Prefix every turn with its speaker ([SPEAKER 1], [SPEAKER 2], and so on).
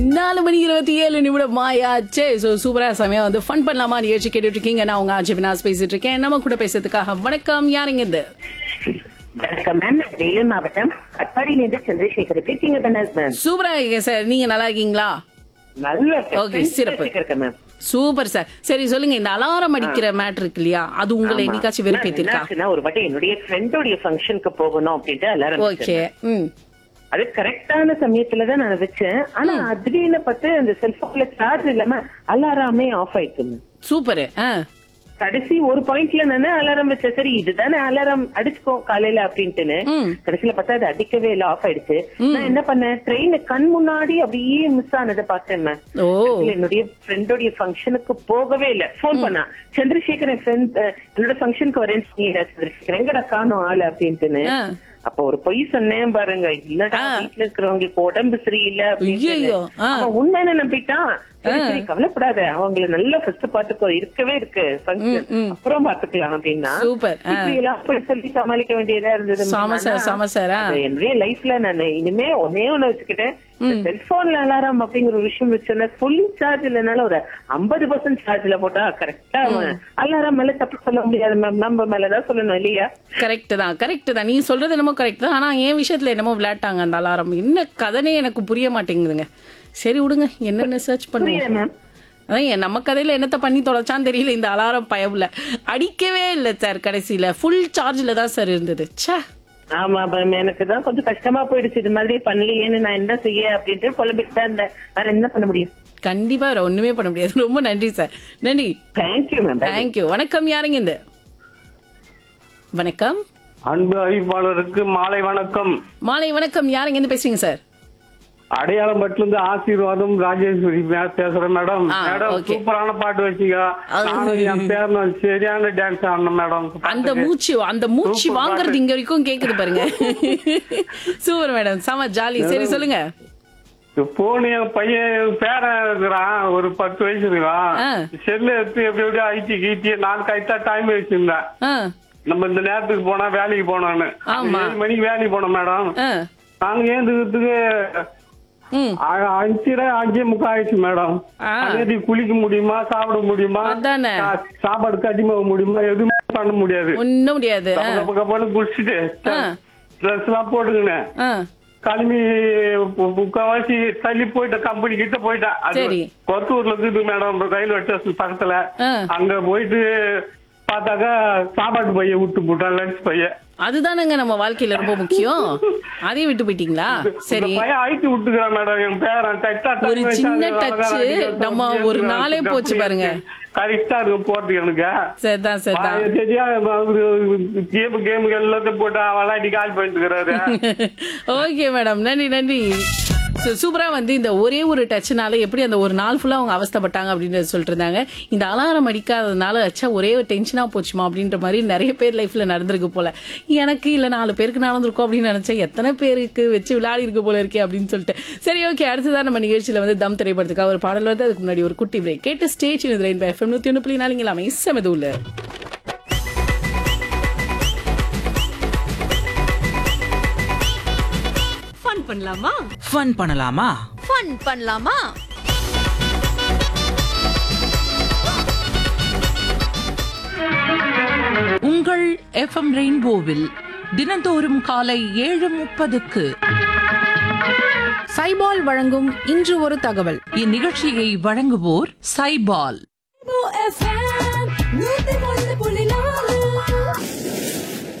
[SPEAKER 1] நாலு மணி இருபத்தி ஏழு நிமிடம் ஆயாச்சே ஸோ சூப்பரா செமையா வந்து ஃபன் பண்ணலாமா நிகழ்ச்சி கேட்டுட்டு இருக்கீங்க நான் உங்க ஆட்சி வினாஸ் பேசிட்டு இருக்கேன் நம்ம கூட பேசுறதுக்காக வணக்கம் யாருங்க இது
[SPEAKER 2] வணக்கம் மேம் வேலூர் மாவட்டம் கட்பாடியிலிருந்து சந்திரசேகர் இருக்கீங்க தானே மேம்
[SPEAKER 1] சூப்பரா இருக்கேன் சார் நீங்க நல்லா இருக்கீங்களா
[SPEAKER 2] நல்ல
[SPEAKER 1] Okay, சிறப்பு.
[SPEAKER 2] இருக்கேன் மேம்
[SPEAKER 1] சூப்பர் சார் சரி சொல்லுங்க இந்த அலாரம் அடிக்கிற மேட்ரு இருக்கு இல்லையா அது உங்களை என்னைக்காச்சும் வெறுப்பேத்திருக்கா
[SPEAKER 2] என்னாச்சுன்னா, ஒரு வாட்டி என்னுடைய ஃப்ரெண்டோடைய ஃபங்க்ஷனுக்கு போகணும் அப்படின்ட்டு அலாரம்
[SPEAKER 1] ஓகே ம்
[SPEAKER 2] அது கரெக்டான சமயத்துல தான் நான் வச்சேன் ஆனா திடீர்னு பார்த்து அந்த செல்போன்ல சார்ஜ் இல்லாம அலாராமே ஆஃப் ஆயிடுச்சு மேம்
[SPEAKER 1] சூப்பர் ஆ
[SPEAKER 2] கடைசி ஒரு பாயிண்ட்ல நானு அலாரம் வச்சேன் சரி இதுதானே அலாரம் அடிச்சுக்கோ காலையில அப்படின்ட்டுன்னு
[SPEAKER 1] ம்.
[SPEAKER 2] கடைசியில பார்த்தா அது அடிக்கவே இல்ல ஆஃப் ஆயிடுச்சு நான் என்ன பண்ணேன் ட்ரெயின் கண் முன்னாடி அப்படியே மிஸ் ஆனதை பார்த்தேன் மேம்
[SPEAKER 1] ஓ
[SPEAKER 2] கடைசியில என்னுடைய ஃப்ரெண்டோடைய ஃபங்க்ஷனுக்கு போகவே இல்ல போன் பண்ணா சந்திரசேகர் என் ஃப்ரெண்ட் என்னோட ஃபங்க்ஷனுக்கு வரேன்னு சொன்னீங்க சந்திரசேகர் எங்கடா காணும் ஆளு அப்படின்ட்டுன்னு
[SPEAKER 1] ஆ.
[SPEAKER 2] அப்ப ஒரு பொய் சொன்னேன் பாருங்க இல்லடா
[SPEAKER 1] ஆ.
[SPEAKER 2] வீட்டுல இருக்கிறவங்களுக்கு உடம்பு சரியில்லை அப்படின்னு
[SPEAKER 1] ஐயையோ, ஆ.
[SPEAKER 2] அவன் உண்மைன்னு நம்பிட்டான் சரி, சரி, கவலைப்படாத அவங்கள நல்லா ஃபர்ஸ்ட் பாத்துக்கோ இருக்கவே இருக்கு function.
[SPEAKER 1] ம், ம்.
[SPEAKER 2] அப்புறம் பாத்துக்கலாம் அப்படின்னா
[SPEAKER 1] சூப்பர் ஆ
[SPEAKER 2] இப்படி எல்லாம் அப்படி சொல்லி சமாளிக்க வேண்டியதா இருந்தது
[SPEAKER 1] சம சார்
[SPEAKER 2] ஆனா,
[SPEAKER 1] சம சார் ஆ
[SPEAKER 2] அது என்னுடைய லைஃப்ல நான் இனிமே ஒன்னே ஒண்ணு வச்சுக்கிட்டேன் செல்போன்ல அலாரம் அப்படிங்கிற ஒரு விஷயம் வச்சோன்னா ஃபுல் சார்ஜ் இல்லைனால ஒரு ஐம்பது பர்சன்ட் சார்ஜ்ல போட்டா கரெக்டா அலாரம் மேல தப்பு சொல்ல முடியாது மேம் நம்ம மேலதான் சொல்லணும் இல்லையா
[SPEAKER 1] கரெக்ட் தான் கரெக்ட் தான் நீ சொல்றது என்னமோ கரெக்ட் தான் ஆனா என் விஷயத்துல என்னமோ விளையாட்டாங்க அந்த அலாரம் என்ன கதனே எனக்கு புரிய மாட்டேங்குதுங்க சரி விடுங்க என்னென்ன சர்ச்
[SPEAKER 2] புரியல
[SPEAKER 1] பண்ணுவோம்
[SPEAKER 2] மேம்
[SPEAKER 1] அதான் என் நம்ம கதையில என்னத்த பண்ணி தொலைச்சான்னு தெரியல இந்த அலாரம் பயவுல அடிக்கவே இல்லை சார் கடைசியில ஃபுல் சார்ஜ்ல தான் சார் இருந்தது ச்சே
[SPEAKER 2] ஆமா மேம் எனக்கு தான் கொஞ்சம் கஷ்டமா போயிடுச்சு இது மாதிரி பண்ணலையேன்னு நான் என்ன செய்ய அப்படின்ட்டு புலம்பிட்டு தான் இருந்தேன் வேற என்ன பண்ண முடியும்
[SPEAKER 1] கண்டிப்பா வேற ஒண்ணுமே பண்ண முடியாது ரொம்ப நன்றி சார் நன்றி
[SPEAKER 2] தேங்க்யூ மேம்
[SPEAKER 1] தேங்க்யூ வணக்கம் யாருங்க இந்த வணக்கம்
[SPEAKER 3] அன்பு அறிவிப்பாளருக்கு மாலை வணக்கம்
[SPEAKER 1] மாலை வணக்கம் யாருங்க இருந்து பேசுறீங்க சார்
[SPEAKER 3] அடையாளம் இருந்து ஆசீர்வாதம் ராஜேஸ்வரி மே- பேசுறேன் மேடம்
[SPEAKER 1] ஆ,
[SPEAKER 3] மேடம்
[SPEAKER 1] okay.
[SPEAKER 3] சூப்பரான பாட்டு வச்சீங்க
[SPEAKER 1] அது-
[SPEAKER 3] நானும் என் பேரனும் சரியான டான்ஸ் ஆடணும் மேடம்
[SPEAKER 1] அந்த மூச்சு அந்த மூச்சு
[SPEAKER 3] Super
[SPEAKER 1] வாங்குறது இங்க வரைக்கும் கேக்குது பாருங்க சூப்பர் மேடம் செம ஜாலி சரி சொல்லுங்க
[SPEAKER 3] போன் என் பையன் என் பேரன் இருக்கிறான் ஒரு பத்து வயசு இருக்கிறான்
[SPEAKER 1] ஆ.
[SPEAKER 3] செல்லு எடுத்து எப்படி எப்படி ஐட்டி கீட்டி நான் கைத்தா டைம் வச்சிருந்தேன்
[SPEAKER 1] ஆ,
[SPEAKER 3] நம்ம இந்த நேரத்துக்கு போனா வேலைக்கு போனோன்னு
[SPEAKER 1] ஆமா.
[SPEAKER 3] ஏழு மணிக்கு வேலைக்கு போனோம் மேடம்
[SPEAKER 1] ஆ,
[SPEAKER 3] நாங்க ஏந்துக்கிறதுக்கு
[SPEAKER 1] ம்
[SPEAKER 3] அ- அஞ்சரை அஞ்சே முக்கால் ஆயிடுச்சு மேடம்
[SPEAKER 1] ஆ.
[SPEAKER 3] அங்கேயே குளிக்க முடியுமா சாப்பிட முடியுமா
[SPEAKER 1] அதானே.
[SPEAKER 3] சா- சாப்பாடு கட்டிமாக முடியுமா எதுவுமே பண்ண முடியாது
[SPEAKER 1] ஒண்ணும் முடியாது ஆ,
[SPEAKER 3] கப்ப கப்பன்னு குளிச்சுட்டு
[SPEAKER 1] ஆ.
[SPEAKER 3] ட்ரெஸ் எல்லாம் போட்டுக்கினேன்
[SPEAKER 1] ஆ,
[SPEAKER 3] கிளம்பி மு- முக்காவாசி தள்ளி போயிட்டேன் கம்பெனி கிட்ட போயிட்டேன் அது
[SPEAKER 1] சரி.
[SPEAKER 3] கொத்தூர்ல இருக்குது மேடம் ரயில்வே ஸ்டேஷன் பக்கத்துல
[SPEAKER 1] ஆ.
[SPEAKER 3] அங்க போயிட்டு பார்த்தாக்கா சாப்பாடு பைய விட்டு போட்டான் லஞ்ச் பைய
[SPEAKER 1] அதுதானங்க நம்ம வாழ்க்கையில ரொம்ப முக்கியம் அதையும் விட்டு போயிட்டீங்களா சரி
[SPEAKER 3] இந்த பையன் அழைத்து விட்டுக்கிறான் மேடம் என் பேரன் டச்சா
[SPEAKER 1] ஒரு சின்ன touch, நம்ம ஒரு நாளே போச்சு பாருங்க.
[SPEAKER 3] கரெக்டா இருக்கும் போறதுக்கு எனக்கு
[SPEAKER 1] சரிதான் சரிதான்
[SPEAKER 3] அது தெரியா கேம் கேம் எல்லாத்தையும் போட்டு விளையாடி கால் பண்ணிட்டு இருக்கிறாரு
[SPEAKER 1] ஓகே மேடம் நன்றி நன்றி So, சூப்பரா வந்து இந்த ஒரே ஒரு டச்னால எப்படி அந்த ஒரு நாள் ஃபுல்லா அவங்க அவஸ்தைப்பட்டாங்க அப்படின்றத சொல்லிட்டு இருந்தாங்க இந்த அலாரம் அடிக்காததுனால அச்சா ஒரே ஒரு டென்ஷனா போச்சுமா அப்படின்ற மாதிரி நிறைய பேர் லைஃப்ல நடந்திருக்கு போல எனக்கு இல்ல நாலு பேருக்கு நடந்திருக்கும் அப்படின்னு நினைச்சேன் எத்தனை பேருக்கு வச்சு விளையாடி இருக்கு போல இருக்கே அப்படின்னு சொல்லிட்டு சரி ஓகே அடுத்ததான் நம்ம நிகழ்ச்சியில வந்து தம் திரைப்படத்துக்காக ஒரு பாடல் வந்து அதுக்கு முன்னாடி ஒரு குட்டி பிரேக் கேட்டு ஸ்டேஜ் ரெயின் எஃப்எம் நூத்தி ஒன்று புள்ளி நாலுங்க இல்லாம செமதுள்ள
[SPEAKER 4] ஃபன் பண்ணலாமா
[SPEAKER 5] ஃபன் பண்ணலாமா
[SPEAKER 4] ஃபன் பண்ணலாமா
[SPEAKER 5] உங்கள் எஃப்எம் ரெயின்போவில் தினந்தோறும் காலை ஏழு முப்பதுக்கு
[SPEAKER 1] சைபால் வழங்கும் இன்று ஒரு தகவல்
[SPEAKER 5] இந்நிகழ்ச்சியை வழங்குவோர் சைபால்
[SPEAKER 4] FM நூத்தி